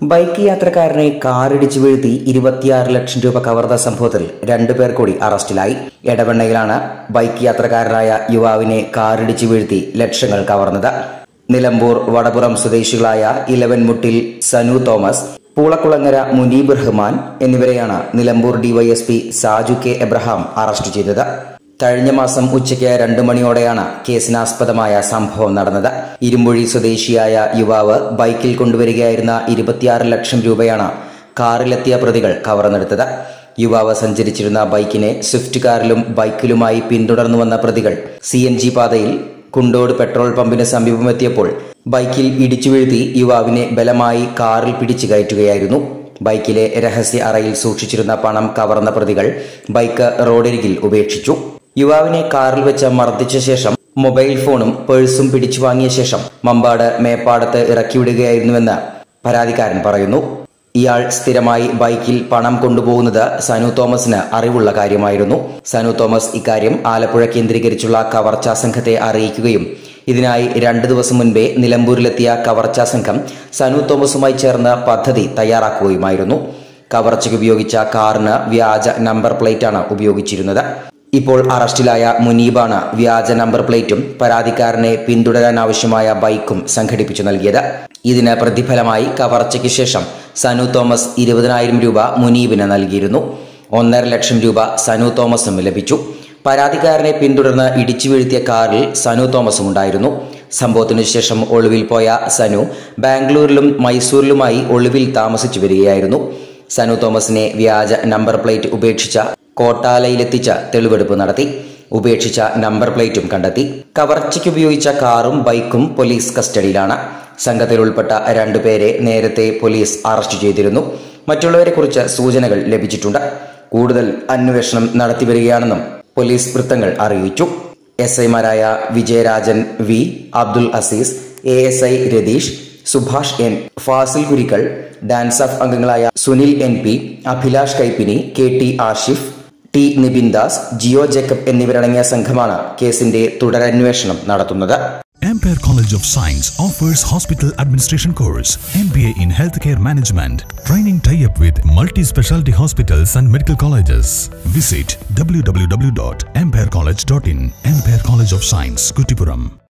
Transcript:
Bike യാത്രക്കാരനെ കാറിടിച്ചു വീഴ്ത്തി ഇരുപത്തിയാറ് ലക്ഷം രൂപ കവർന്ന സംഭവത്തിൽ രണ്ടുപേർ കൂടി അറസ്റ്റിലായി എടവണ്ണയിലാണ് ബൈക്ക് യാത്രക്കാരനായ യുവാവിനെ കാറിടിച്ചു വീഴ്ത്തി ലക്ഷങ്ങൾ കവർന്നത് നിലമ്പൂർ വടപുറം സ്വദേശികളായ ഇലവൻ മുട്ടിൽ സനു തോമസ് പൂളക്കുളങ്ങര മുനീബ് റഹ്മാൻ എന്നിവരെയാണ് Nilambur DYSP Saju K Abraham arrest ചെയ്തത് കഴിഞ്ഞ മാസം ഉച്ചയ്ക്ക് രണ്ടു മണിയോടെയാണ് കേസിനാസ്പദമായ സംഭവം നടന്നത് ഇരുമ്പുഴി സ്വദേശിയായ യുവാവ് ബൈക്കിൽ കൊണ്ടുവരികയായിരുന്ന ഇരുപത്തിയാറ് ലക്ഷം രൂപയാണ് കാറിലെത്തിയ പ്രതികൾ കവർന്നെടുത്തത് യുവാവ് സഞ്ചരിച്ചിരുന്ന ബൈക്കിനെ സ്വിഫ്റ്റ് കാറിലും ബൈക്കിലുമായി പിന്തുടർന്നു വന്ന പ്രതികൾ സി എൻ ജി പാതയിൽ കുണ്ടോട് പെട്രോൾ പമ്പിന് സമീപമെത്തിയപ്പോൾ ബൈക്കിൽ ഇടിച്ചു വീഴ്ത്തി യുവാവിനെ ബലമായി കാറിൽ പിടിച്ചു കയറ്റുകയായിരുന്നു ബൈക്കിലെ രഹസ്യ അറയിൽ സൂക്ഷിച്ചിരുന്ന പണം കവർന്ന പ്രതികൾ ബൈക്ക് റോഡരികിൽ ഉപേക്ഷിച്ചു യുവാവിനെ കാറിൽ വെച്ച് മർദ്ദിച്ച ശേഷം മൊബൈൽ ഫോണും പേഴ്സും പിടിച്ചു വാങ്ങിയ ശേഷം മമ്പാട് മേപ്പാടത്ത് ഇറക്കിവിടുകയായിരുന്നുവെന്ന് പരാതിക്കാരൻ പറയുന്നു ഇയാൾ സ്ഥിരമായി ബൈക്കിൽ പണം കൊണ്ടുപോകുന്നത് സനു തോമസിന് അറിവുള്ള കാര്യമായിരുന്നു സനു തോമസ് ഇക്കാര്യം ആലപ്പുഴ കേന്ദ്രീകരിച്ചുള്ള കവർച്ചാ സംഘത്തെ അറിയിക്കുകയും ഇതിനായി രണ്ടു ദിവസം മുൻപേ നിലമ്പൂരിലെത്തിയ കവർച്ചാ സംഘം സനു തോമസുമായി ചേർന്ന് പദ്ധതി തയ്യാറാക്കുകയുമായിരുന്നു കവർച്ചയ്ക്ക് ഉപയോഗിച്ച കാറിന് വ്യാജ നമ്പർ പ്ലേറ്റാണ് ഉപയോഗിച്ചിരുന്നത് ഇപ്പോൾ അറസ്റ്റിലായ മുനീബാണ് വ്യാജ നമ്പർ പ്ലേറ്റും പരാതിക്കാരനെ പിന്തുടരാൻ ആവശ്യമായ ബൈക്കും സംഘടിപ്പിച്ചു നൽകിയത് ഇതിന് പ്രതിഫലമായി കവർച്ചയ്ക്ക് ശേഷം സനു തോമസ് ഇരുപതിനായിരം രൂപ മുനീബിന് നൽകിയിരുന്നു ഒന്നര ലക്ഷം രൂപ സനു തോമസും ലഭിച്ചു പരാതിക്കാരനെ പിന്തുടർന്ന് ഇടിച്ചു വീഴ്ത്തിയ കാറിൽ സനു തോമസും ഉണ്ടായിരുന്നു സംഭവത്തിനു ശേഷം ഒളിവിൽ പോയ സനു ബാംഗ്ലൂരിലും മൈസൂരിലുമായി ഒളിവിൽ താമസിച്ചു വരികയായിരുന്നു സനു തോമസിനെ വ്യാജ നമ്പർ പ്ലേറ്റ് ഉപേക്ഷിച്ച കോട്ടാലയിലെത്തിച്ച തെളിവെടുപ്പ് നടത്തി ഉപേക്ഷിച്ച നമ്പർ പ്ലേറ്റും കണ്ടെത്തി കവർച്ചയ്ക്ക് ഉപയോഗിച്ച കാറും ബൈക്കും പോലീസ് കസ്റ്റഡിയിലാണ് സംഘത്തിൽ ഉൾപ്പെട്ട രണ്ടുപേരെ നേരത്തെ പോലീസ് അറസ്റ്റ് ചെയ്തിരുന്നു മറ്റുള്ളവരെക്കുറിച്ച് സൂചനകൾ ലഭിച്ചിട്ടുണ്ട് കൂടുതൽ അന്വേഷണം നടത്തിവരികയാണെന്നും പോലീസ് വൃത്തങ്ങൾ അറിയിച്ചു എസ് ഐമാരായ Vijayarajan V Abdul Aziz A S I Ratheesh Subhash N Fazil Kurikkal DANSAF അംഗങ്ങളായ Sunil N P Abhilash Kaippini K T Ashif T Nibin Das Jio Jacob എന്നിവരടങ്ങിയ സംഘമാണ് കേസിന്റെ തുടരന്വേഷണം നടത്തുന്നത് Ampere College of Science offers hospital administration course, MBA in healthcare management, training tie-up with multi-specialty hospitals and medical colleges. Visit www.amperecollege.in. Ampere College of Science, Kutipuram.